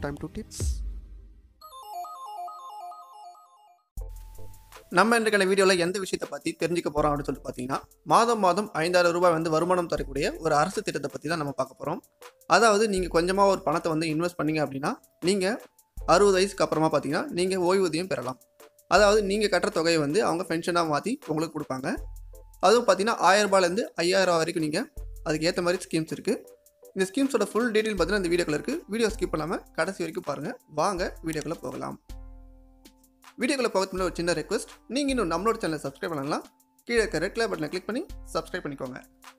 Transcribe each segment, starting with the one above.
time to tips நம்ம இன்றைக்கான வீடியோவில் எந்த விஷயத்தை பற்றி தெரிஞ்சுக்க போகிறோம் அப்படின்னு சொல்லிட்டு பார்த்தீங்கன்னா மாதம் மாதம் ஐந்தாயிரம் ரூபாய் வந்து வருமானம் தரக்கூடிய ஒரு அரசு திட்டத்தை பற்றி தான் நம்ம பார்க்க போகிறோம் அதாவது நீங்கள் கொஞ்சமாக ஒரு பணத்தை வந்து இன்வெஸ்ட் பண்ணீங்க அப்படின்னா நீங்கள் அறுபது வயசுக்கு அப்புறமா பார்த்தீங்கன்னா நீங்கள் ஓய்வூதியம் பெறலாம் அதாவது நீங்கள் கட்டுற தொகையை வந்து அவங்க பென்ஷனாக மாற்றி உங்களுக்கு கொடுப்பாங்க அதுவும் பார்த்தீங்கன்னா ஆயிரம் ரூபாயிலேருந்து ஐயாயிரம் வரைக்கும் நீங்கள் அதுக்கு ஏற்ற மாதிரி ஸ்கீம்ஸ் இருக்குது இந்த ஸ்கீம்ஸோட ஃபுல் டீட்டெயில் பார்த்தீங்கன்னா இந்த வீடியோக்குள்ள இருக்குது வீடியோ ஸ்கிப் பண்ணாமல் கடைசி வரைக்கும் பாருங்கள் வாங்க வீடியோக்குள்ளே போகலாம் வீடியோக்குள்ளே போகிறதுக்கு முன்னாடி ஒரு சின்ன ரெக்வஸ்ட் நீங்கள் இன்னும் நம்மளோட சேனலை சப்ஸ்கிரைப் பண்ணலாம் கீழே இருக்க ரெட் கலர் பட்டனை கிளிக் பண்ணி சப்ஸ்கிரைப் பண்ணிக்கோங்க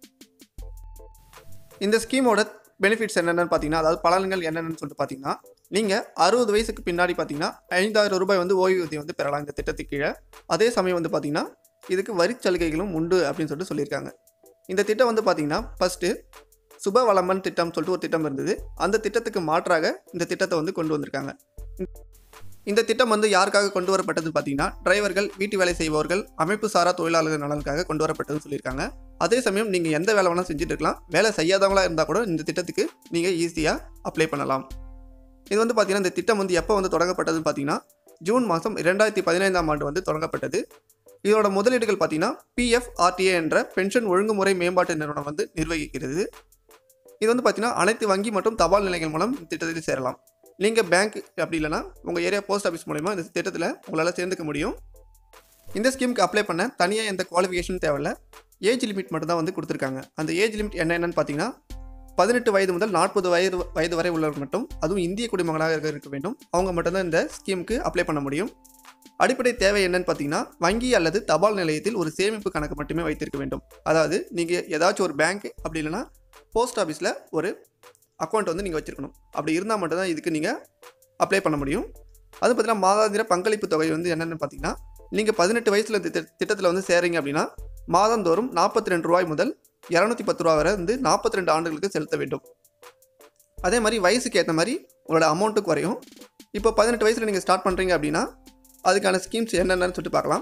இந்த ஸ்கீமோட பெனிஃபிட்ஸ் என்னென்னு பார்த்தீங்கன்னா அதாவது பலன்கள் என்னென்னு சொல்லிட்டு பார்த்தீங்கன்னா நீங்கள் அறுபது வயசுக்கு பின்னாடி பார்த்தீங்கன்னா ஐந்தாயிரம் ரூபாய் வந்து ஓய்வூதியம் வந்து பெறலாம் இந்த திட்டத்துக்கு கீழே அதே சமயம் வந்து பார்த்தீங்கன்னா இதுக்கு வரி சலுகைகளும் உண்டு அப்படின்னு சொல்லிட்டு சொல்லியிருக்காங்க இந்த திட்டம் வந்து பார்த்தீங்கன்னா ஃபஸ்ட்டு சுபவளம்பன் திட்டம் சொல்லிட்டு ஒரு திட்டம் இருந்தது அந்த திட்டத்துக்கு மாற்றாக இந்த திட்டத்தை வந்து கொண்டு வந்திருக்காங்க இந்த திட்டம் வந்து யாருக்காக கொண்டு வரப்பட்டது பார்த்தீங்கன்னா டிரைவர்கள் வீட்டு வேலை செய்பவர்கள் அமைப்பு சாரா தொழிலாளர்கள் நலனுக்காக கொண்டு வரப்பட்டதுன்னு சொல்லியிருக்காங்க அதே சமயம் நீங்கள் எந்த வேலை வேணாலும் செஞ்சுட்டு இருக்கலாம் வேலை செய்யாதவங்களா இருந்தால் கூட இந்த திட்டத்துக்கு நீங்கள் ஈஸியாக அப்ளை பண்ணலாம் இது வந்து பார்த்தீங்கன்னா இந்த திட்டம் வந்து எப்போ வந்து தொடங்கப்பட்டதுன்னு பார்த்தீங்கன்னா ஜூன் மாதம் இரண்டாயிரத்தி பதினைந்தாம் ஆண்டு வந்து தொடங்கப்பட்டது இதோட முதலீடுகள் பார்த்தீங்கன்னா பிஎஃப்ஆர்டிஏ என்ற பென்ஷன் ஒழுங்குமுறை மேம்பாட்டு நிறுவனம் வந்து நிர்வகிக்கிறது இது வந்து பார்த்தீங்கன்னா அனைத்து வங்கி மற்றும் தபால் நிலையங்கள் மூலம் இந்த திட்டத்தில் சேரலாம் நீங்கள் பேங்க் அப்படி இல்லைன்னா உங்கள் ஏரியா போஸ்ட் ஆஃபீஸ் மூலயமா இந்த திட்டத்தில் உங்களால் சேர்ந்துக்க முடியும் இந்த ஸ்கீமுக்கு அப்ளை பண்ண தனியாக எந்த குவாலிஃபிகேஷன் தேவையில்ல ஏஜ் லிமிட் மட்டும் தான் வந்து கொடுத்துருக்காங்க அந்த ஏஜ் லிமிட் என்ன என்னன்னு பார்த்தீங்கன்னா பதினெட்டு வயது முதல் நாற்பது வயது வயது வரை உள்ளவர் மட்டும் அதுவும் இந்திய குடிமகனாக இருக்க இருக்க வேண்டும் அவங்க மட்டும்தான் இந்த ஸ்கீமுக்கு அப்ளை பண்ண முடியும் அடிப்படை தேவை என்னன்னு பார்த்தீங்கன்னா வங்கி அல்லது தபால் நிலையத்தில் ஒரு சேமிப்பு கணக்கு மட்டுமே வைத்திருக்க வேண்டும் அதாவது நீங்கள் ஏதாச்சும் ஒரு பேங்க் அப்படி இல்லைன்னா போஸ்ட் ஆஃபீஸில் ஒரு அக்கௌண்ட் வந்து நீங்கள் வச்சுருக்கணும் அப்படி இருந்தால் மட்டும்தான் இதுக்கு நீங்கள் அப்ளை பண்ண முடியும் அது பார்த்தீங்கன்னா மாதாந்திர பங்களிப்பு தொகை வந்து என்னென்னு பார்த்தீங்கன்னா நீங்கள் பதினெட்டு வயசில் இந்த திட்ட- திட்டத்தில் வந்து சேரீங்க அப்படின்னா மாதந்தோறும் நாற்பத்தி ரெண்டு ரூபாய் முதல் இரநூத்தி பத்து ரூபா வரை வந்து நாற்பத்தி ரெண்டு ஆண்டுகளுக்கு செலுத்த வேண்டும் அதே மாதிரி வயசுக்கு ஏற்ற மாதிரி உங்களோட அமௌண்ட்டு குறையும் இப்போ பதினெட்டு வயசில் நீங்கள் ஸ்டார்ட் பண்ணுறீங்க அப்படின்னா அதுக்கான ஸ்கீம்ஸ் என்னென்னு சொல்லிட்டு பார்க்கலாம்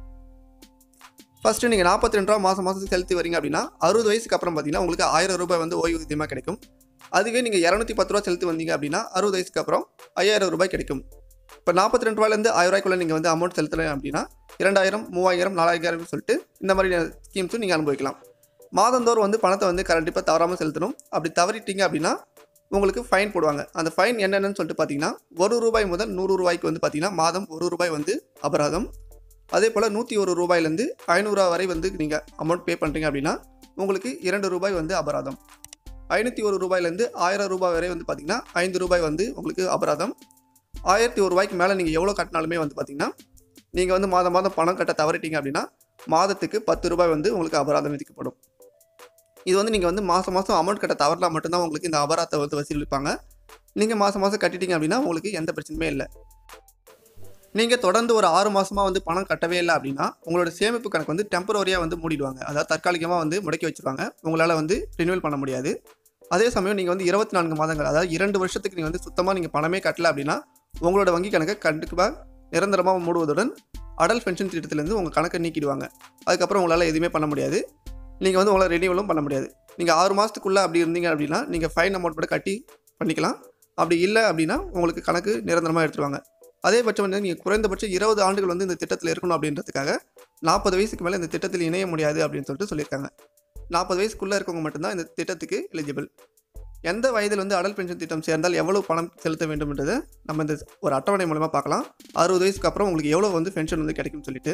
ஃபஸ்ட்டு நீங்கள் நாற்பத்தி ரெண்டு ரூபா மாதம் மாதத்துக்கு செலுத்தி வரீங்க அப்படின்னா அறுபது வயசுக்கு அப்புறம் பார்த்தீங்கன்னா உங்களுக்கு ஆயிரம் ரூபாய் வந்து ஓய்வூதியமாக கிடைக்கும் அதுவே நீங்கள் இரநூத்தி பத்து ரூபா செலுத்தி வந்தீங்க அப்படின்னா அறுபது வயசுக்கு அப்புறம் ஐயாயிரம் ரூபாய் கிடைக்கும் இப்போ நாற்பத்தி ரெண்டு ரூபாயிலேருந்து ஆயிரம் ரூபாய்க்குள்ளே நீங்கள் வந்து அமௌண்ட் செலுத்தலாம் அப்படின்னா இரண்டாயிரம் மூவாயிரம் நாலாயிரம் சொல்லிட்டு இந்த மாதிரி ஸ்கீம்ஸும் நீங்கள் அனுபவிக்கலாம் மாதந்தோறும் வந்து பணத்தை வந்து கண்டிப்பாக தவறாமல் செலுத்தணும் அப்படி தவறிட்டீங்க அப்படின்னா உங்களுக்கு ஃபைன் போடுவாங்க அந்த ஃபைன் என்னென்னு சொல்லிட்டு பார்த்தீங்கன்னா ஒரு ரூபாய் முதல் நூறு ரூபாய்க்கு வந்து பார்த்தீங்கன்னா மாதம் ஒரு ரூபாய் வந்து அபராதம் அதே போல் நூற்றி ஒரு ரூபாயிலேருந்து ஐநூறுரூவா வரை வந்து நீங்கள் அமௌண்ட் பே பண்ணுறீங்க அப்படின்னா உங்களுக்கு இரண்டு ரூபாய் வந்து அபராதம் ஐநூற்றி ஒரு ரூபாயிலேருந்து ஆயிரம் ரூபாய் வரை வந்து பார்த்தீங்கன்னா ஐந்து ரூபாய் வந்து உங்களுக்கு அபராதம் ஆயிரத்தி ஒரு ரூபாய்க்கு மேலே நீங்கள் எவ்வளோ கட்டினாலுமே வந்து பார்த்தீங்கன்னா நீங்கள் வந்து மாதம் மாதம் பணம் கட்ட தவறிட்டீங்க அப்படின்னா மாதத்துக்கு பத்து ரூபாய் வந்து உங்களுக்கு அபராதம் விதிக்கப்படும் இது வந்து நீங்கள் வந்து மாதம் மாதம் அமௌண்ட் கட்ட தவறலாம் மட்டும்தான் உங்களுக்கு இந்த அபராதத்தை வந்து வசூலிப்பாங்க நீங்கள் மாதம் மாதம் கட்டிட்டீங்க அப்படின்னா உங்களுக்கு எந்த பிரச்சனையுமே இல்லை நீங்கள் தொடர்ந்து ஒரு ஆறு மாதமாக வந்து பணம் கட்டவே இல்லை அப்படின்னா உங்களோட சேமிப்பு கணக்கு வந்து டெம்பரரியாக வந்து மூடிடுவாங்க அதாவது தற்காலிகமாக வந்து முடக்கி வச்சுருவாங்க உங்களால் வந்து ரினியூவல் பண்ண முடியாது அதே சமயம் நீங்கள் வந்து இருபத்தி நான்கு மாதங்கள் அதாவது இரண்டு வருஷத்துக்கு நீங்கள் வந்து சுத்தமாக நீங்கள் பணமே கட்டல அப்படின்னா உங்களோட வங்கி கணக்கை கண்டிப்பாக நிரந்தரமாக மூடுவதுடன் அடல் பென்ஷன் திட்டத்திலேருந்து உங்கள் கணக்கை நீக்கிடுவாங்க அதுக்கப்புறம் உங்களால் எதுவுமே பண்ண முடியாது நீங்கள் வந்து உங்களால் ரெனியூவலும் பண்ண முடியாது நீங்கள் ஆறு மாதத்துக்குள்ளே அப்படி இருந்தீங்க அப்படின்னா நீங்கள் ஃபைன் அமௌண்ட் மட்டும் கட்டி பண்ணிக்கலாம் அப்படி இல்லை அப்படின்னா உங்களுக்கு கணக்கு நிரந்தரமாக எடுத்துருவாங்க அதே பட்சம் வந்து நீங்கள் குறைந்தபட்சம் இருபது ஆண்டுகள் வந்து இந்த திட்டத்தில் இருக்கணும் அப்படின்றதுக்காக நாற்பது வயசுக்கு மேலே இந்த திட்டத்தில் இணைய முடியாது அப்படின்னு சொல்லிட்டு சொல்லியிருக்காங்க நாற்பது வயசுக்குள்ளே இருக்கவங்க மட்டும்தான் இந்த திட்டத்துக்கு எலிஜிபிள் எந்த வயதில் வந்து அடல் பென்ஷன் திட்டம் சேர்ந்தால் எவ்வளவு பணம் செலுத்த வேண்டும்ன்றதை நம்ம இந்த ஒரு அட்டவணை மூலமாக பார்க்கலாம் அறுபது வயசுக்கு அப்புறம் உங்களுக்கு எவ்வளோ வந்து பென்ஷன் வந்து கிடைக்கும்னு சொல்லிட்டு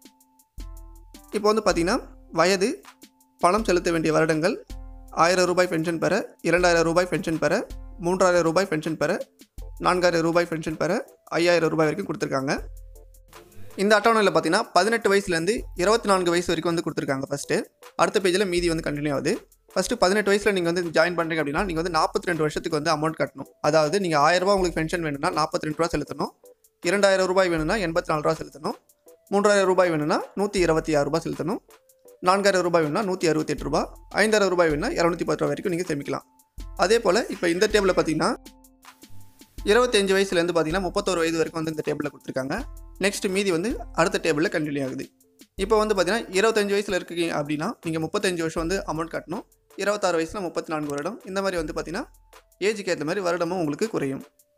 இப்போ வந்து பார்த்தீங்கன்னா வயது பணம் செலுத்த வேண்டிய வருடங்கள் ஆயிரம் ரூபாய் பென்ஷன் பெற இரண்டாயிரம் ரூபாய் பென்ஷன் பெற மூன்றாயிரம் ரூபாய் பென்ஷன் பெற நான்காயிரம் ரூபாய் பென்ஷன் பெற ஐயாயிரம் ரூபாய் வரைக்கும் கொடுத்துருக்காங்க இந்த அட்டவணையில் பார்த்தீங்கன்னா பதினெட்டு வயசுலேருந்து இருபத்தி நான்கு வயசு வரைக்கும் வந்து கொடுத்துருக்காங்க ஃபஸ்ட்டு அடுத்த பேஜில் மீதி வந்து கண்டினியூ ஆகுது ஃபஸ்ட்டு பதினெட்டு வயசில் நீங்கள் வந்து ஜாயின் பண்ணுறீங்க அப்படின்னா நீங்கள் வந்து நாற்பத்தி ரெண்டு வருஷத்துக்கு வந்து அமௌண்ட் கட்டணும் அதாவது நீங்கள் ஆயிரம் ரூபாய் உங்களுக்கு பென்ஷன் வேணும்னா நாற்பத்தி ரெண்டு ரூபா செலுத்தணும் இரண்டாயிரம் ரூபாய் வேணும்னா எண்பத்தி நாலு ரூபா செலுத்தணும் மூன்றாயிரம் ரூபாய் வேணும்னா நூற்றி இருபத்தி ஆறு ரூபாய் செலுத்தணும் நான்காயிரம் ரூபாய் வேணும்னா நூற்றி அறுபத்தெட்டு ரூபாய் ஐந்தாயிரம் ரூபாய் வேணும்னா இரநூத்தி பத்து ரூபா வரைக்கும் நீங்கள் சேமிக்கலாம் அதே போல் இப்போ இந்த டேபிளில் பார்த்தீங்கன்னா இருபத்தஞ்சு வயசுலேருந்து பார்த்தீங்கன்னா முப்பத்தோரு வயது வரைக்கும் வந்து இந்த டேபிளில் கொடுத்துருக்காங்க நெக்ஸ்ட் மீதி வந்து அடுத்த டேபிளில் கண்டினியூ ஆகுது இப்போ வந்து பார்த்தீங்கன்னா இருபத்தஞ்சு வயசில் இருக்கீங்க அப்படின்னா நீங்கள் முப்பத்தஞ்சு வருஷம் வந்து அமௌண்ட் கட்டணும் இருபத்தாறு வயசில் முப்பத்தி நான்கு வருடம் இந்த மாதிரி வந்து பார்த்தீங்கன்னா ஏஜுக்கு ஏற்ற மாதிரி வருடமும் உங்களுக்கு குறையும்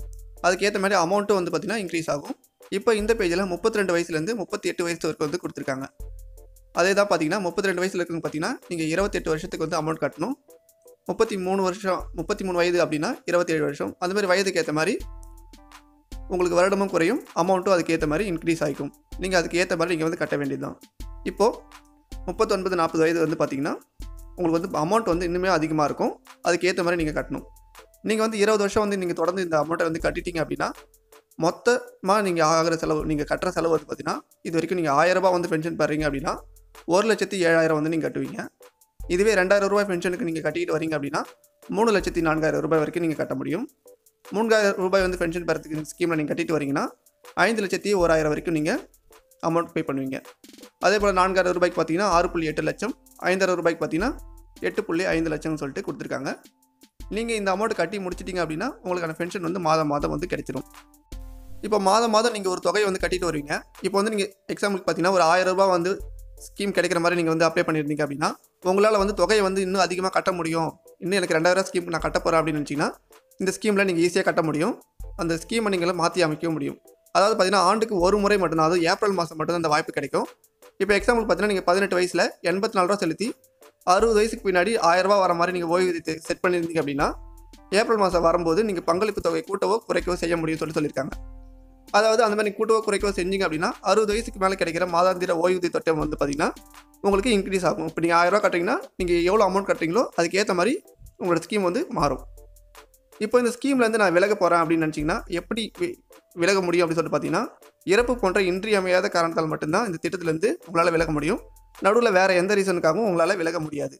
அதுக்கேற்ற மாதிரி அமௌண்ட்டும் வந்து பார்த்திங்கன்னா இன்க்ரீஸ் ஆகும் இப்போ இந்த பேஜில் முப்பத்தி ரெண்டு வயசுலேருந்து முப்பத்தி எட்டு வயசு வரைக்கும் வந்து கொடுத்துருக்காங்க அதே தான் பார்த்தீங்கன்னா முப்பத்தி ரெண்டு வயசில் இருக்கவங்க பார்த்தீங்கன்னா நீங்கள் இருபத்தெட்டு வருஷத்துக்கு வந்து அமௌண்ட் கட்டணும் முப்பத்தி மூணு வருஷம் முப்பத்தி மூணு வயது அப்படின்னா இருபத்தேழு வருஷம் அந்த மாதிரி வயதுக்கு ஏற்ற மாதிரி உங்களுக்கு வருடமும் குறையும் அமௌண்ட்டும் அதுக்கு ஏற்ற மாதிரி இன்க்ரீஸ் ஆகிக்கும் நீங்கள் அதுக்கு ஏற்ற மாதிரி நீங்கள் வந்து கட்ட வேண்டியது தான் இப்போது முப்பத்தொன்பது நாற்பது வயது வந்து பார்த்தீங்கன்னா உங்களுக்கு வந்து அமௌண்ட் வந்து இன்னுமே அதிகமாக இருக்கும் அதுக்கு ஏற்ற மாதிரி நீங்கள் கட்டணும் நீங்கள் வந்து இருபது வருஷம் வந்து நீங்கள் தொடர்ந்து இந்த அமௌண்ட்டை வந்து கட்டிட்டீங்க அப்படின்னா மொத்தமாக நீங்கள் ஆகிற செலவு நீங்கள் கட்டுற செலவு வந்து பார்த்தீங்கன்னா இது வரைக்கும் நீங்கள் ஆயிரரூபா வந்து பென்ஷன் பெறீங்க அப்படின்னா ஒரு லட்சத்தி ஏழாயிரம் வந்து நீங்கள் கட்டுவீங்க இதுவே ரெண்டாயிரம் ரூபாய் பென்ஷனுக்கு நீங்கள் கட்டிட்டு வரீங்க அப்படின்னா மூணு லட்சத்தி நான்காயிரம் ரூபாய் வரைக்கும் நீங்கள் கட்ட முடியும் மூன்றாயிரம் ரூபாய் வந்து பென்ஷன் பெறத்துக்கு ஸ்கீமில் நீங்கள் கட்டிட்டு வரீங்கன்னா ஐந்து லட்சத்தி ஓராயிரம் வரைக்கும் நீங்கள் அமௌண்ட் பே பண்ணுவீங்க அதே போல் நான்காயிரம் ரூபாய்க்கு பார்த்தீங்கன்னா ஆறு புள்ளி எட்டு லட்சம் ஐந்தாயிரம் ரூபாய்க்கு பார்த்தீங்கன்னா எட்டு புள்ளி ஐந்து லட்சம்னு சொல்லிட்டு கொடுத்துருக்காங்க நீங்கள் இந்த அமௌண்ட் கட்டி முடிச்சிட்டிங்க அப்படின்னா உங்களுக்கான பென்ஷன் வந்து மாதம் மாதம் வந்து கிடைச்சிரும் இப்போ மாதம் மாதம் நீங்கள் ஒரு தொகையை வந்து கட்டிட்டு வருவீங்க இப்போ வந்து நீங்கள் எக்ஸாம்பிளுக்கு பார்த்தீங்கன்னா ஒரு ஆயிரம் ரூபாய் வந்து ஸ்கீம் கிடைக்கிற மாதிரி நீங்கள் வந்து அப்ளை பண்ணியிருந்தீங்க அப்படின்னா உங்களால் வந்து தொகையை வந்து இன்னும் அதிகமாக கட்ட முடியும் இன்னும் எனக்கு ரெண்டாயிரம் ஸ்கீம் நான் கட்ட போகிறேன் அப்படின்னு நினச்சிங்கன்னா இந்த ஸ்கீமில் நீங்கள் ஈஸியாக கட்ட முடியும் அந்த ஸ்கீமை நீங்கள் மாற்றி அமைக்கவும் முடியும் அதாவது பார்த்தீங்கன்னா ஆண்டுக்கு ஒரு முறை மட்டும்தான் அதாவது ஏப்ரல் மாதம் மட்டும்தான் அந்த வாய்ப்பு கிடைக்கும் இப்போ எக்ஸாம்பிள் பார்த்தீங்கன்னா நீங்கள் பதினெட்டு வயசில் எண்பத்தி நாலு ரூபா செலுத்தி அறுபது வயசுக்கு பின்னாடி ஆயிரம் ரூபாய் வர மாதிரி நீங்கள் ஓய்வூதியத்தை செட் பண்ணியிருந்தீங்க அப்படின்னா ஏப்ரல் மாதம் வரும்போது நீங்கள் பங்களிப்பு தொகை கூட்டவோ குறைக்கவோ செய்ய முடியும்னு சொல்லி சொல்லியிருக்காங்க அதாவது அந்த மாதிரி கூட்டவோ குறைக்கவோ செஞ்சீங்க அப்படின்னா அறுபது வயசுக்கு மேலே கிடைக்கிற மாதாந்திர ஓய்வூதிய திட்டம் வந்து பார்த்தீங்கன்னா உங்களுக்கு இன்க்ரீஸ் ஆகும் இப்போ நீங்கள் ஆயிரம் ரூபா கட்டுறீங்கன்னா நீங்கள் எவ்வளோ அமௌண்ட் கட்டுறீங்களோ அதுக்கு ஏற்ற மாதிரி உங்களோட ஸ்கீம் வந்து மாறும் இப்போ இந்த ஸ்கீம்லேருந்து நான் விலக போகிறேன் அப்படின்னு நினச்சிங்கன்னா எப்படி வி- விலக முடியும் அப்படின்னு சொல்லிட்டு பார்த்தீங்கன்னா இறப்பு போன்ற இன்றியமையாத காரணத்தால் மட்டும்தான் இந்த திட்டத்திலேருந்து உங்களால் விலக முடியும் நடுவில் வேறு எந்த ரீசனுக்காகவும் உங்களால் விலக முடியாது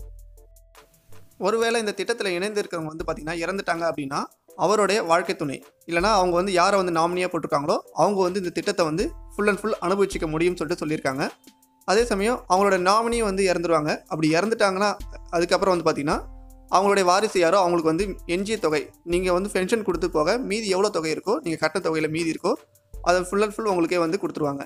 ஒருவேளை இந்த திட்டத்தில் இணைந்து இருக்கிறவங்க வந்து பார்த்தீங்கன்னா இறந்துட்டாங்க அப்படின்னா அவருடைய வாழ்க்கை துணை இல்லைனா அவங்க வந்து யாரை வந்து நாமினியாக போட்டிருக்காங்களோ அவங்க வந்து இந்த திட்டத்தை வந்து ஃபுல் அண்ட் ஃபுல் அனுபவிச்சிக்க முடியும்னு சொல்லிட்டு சொல்லியிருக்காங்க அதே சமயம் அவங்களோட நாமினி வந்து இறந்துருவாங்க அப்படி இறந்துட்டாங்கன்னா அதுக்கப்புறம் வந்து பார்த்தீங்கன்னா அவங்களுடைய வாரிசு யாரோ அவங்களுக்கு வந்து எஞ்சிய தொகை நீங்கள் வந்து பென்ஷன் கொடுத்து போக மீதி எவ்வளோ தொகை இருக்கோ நீங்கள் கட்ட தொகையில் மீதி இருக்கோ அதை ஃபுல் அண்ட் ஃபுல் உங்களுக்கே வந்து கொடுத்துருவாங்க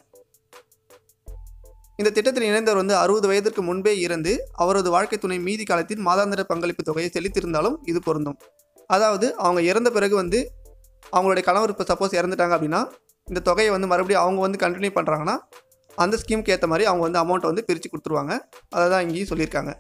இந்த திட்டத்தில் இணைந்தவர் வந்து அறுபது வயதிற்கு முன்பே இருந்து அவரது வாழ்க்கை துணை மீதி காலத்தில் மாதாந்திர பங்களிப்பு தொகையை செலுத்தியிருந்தாலும் இது பொருந்தும் அதாவது அவங்க இறந்த பிறகு வந்து அவங்களுடைய கணவர் இப்போ சப்போஸ் இறந்துட்டாங்க அப்படின்னா இந்த தொகையை வந்து மறுபடியும் அவங்க வந்து கண்டினியூ பண்ணுறாங்கன்னா அந்த ஸ்கீமுக்கு ஏற்ற மாதிரி அவங்க வந்து அமௌண்ட்டை வந்து பிரித்து கொடுத்துருவாங்க அதை தான் இங்கேயும் சொல்லியிருக்காங்க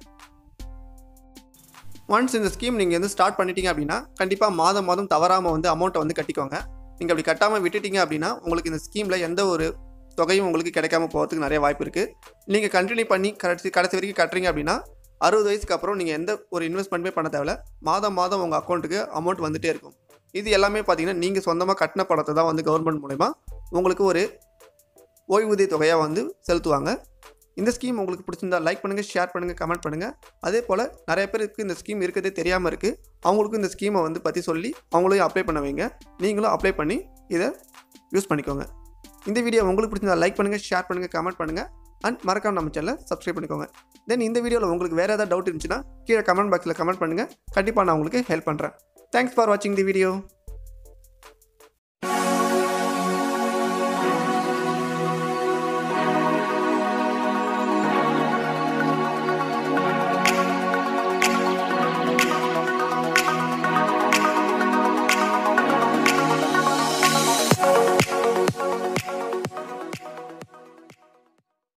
ஒன்ஸ் இந்த ஸ்கீம் நீங்கள் வந்து ஸ்டார்ட் பண்ணிட்டீங்க அப்படின்னா கண்டிப்பாக மாதம் மாதம் தவறாமல் வந்து அமௌண்ட்டை வந்து கட்டிக்கோங்க நீங்கள் அப்படி கட்டாமல் விட்டுட்டீங்க அப்படின்னா உங்களுக்கு இந்த ஸ்கீமில் எந்த ஒரு தொகையும் உங்களுக்கு கிடைக்காம போகிறதுக்கு நிறைய வாய்ப்பு இருக்குது நீங்கள் கண்டினியூ பண்ணி கடைசி கடைசி வரைக்கும் கட்டுறீங்க அப்படின்னா அறுபது வயசுக்கு அப்புறம் நீங்கள் எந்த ஒரு இன்வெஸ்ட்மெண்ட்டுமே பண்ண தேவையில்ல மாதம் மாதம் உங்கள் அக்கௌண்ட்டுக்கு அமௌண்ட் வந்துட்டே இருக்கும் இது எல்லாமே பார்த்தீங்கன்னா நீங்கள் சொந்தமாக கட்டின பணத்தை தான் வந்து கவர்மெண்ட் மூலயமா உங்களுக்கு ஒரு ஓய்வூதிய தொகையாக வந்து செலுத்துவாங்க இந்த ஸ்கீம் உங்களுக்கு பிடிச்சிருந்தா லைக் பண்ணுங்கள் ஷேர் பண்ணுங்கள் கமெண்ட் பண்ணுங்கள் அதே போல் நிறைய பேருக்கு இந்த ஸ்கீம் இருக்கிறதே தெரியாமல் இருக்குது அவங்களுக்கும் இந்த ஸ்கீமை வந்து பற்றி சொல்லி அவங்களையும் அப்ளை பண்ண வைங்க நீங்களும் அப்ளை பண்ணி இதை யூஸ் பண்ணிக்கோங்க இந்த வீடியோ உங்களுக்கு பிடிச்சிருந்தா லைக் பண்ணுங்கள் ஷேர் பண்ணுங்கள் கமெண்ட் பண்ணுங்கள் அண்ட் மறக்காம நம்ம சேனலை சப்ஸ்கிரைப் பண்ணிக்கோங்க தென் இந்த வீடியோவில் உங்களுக்கு வேறு ஏதாவது டவுட் இருந்துச்சுன்னா கீழே கமெண்ட் பாக்ஸில் கமெண்ட் பண்ணுங்கள் கண்டிப்பாக நான் உங்களுக்கு ஹெல்ப் பண்ணுறேன் தேங்க்ஸ் ஃபார் வாட்சிங் தி வீடியோ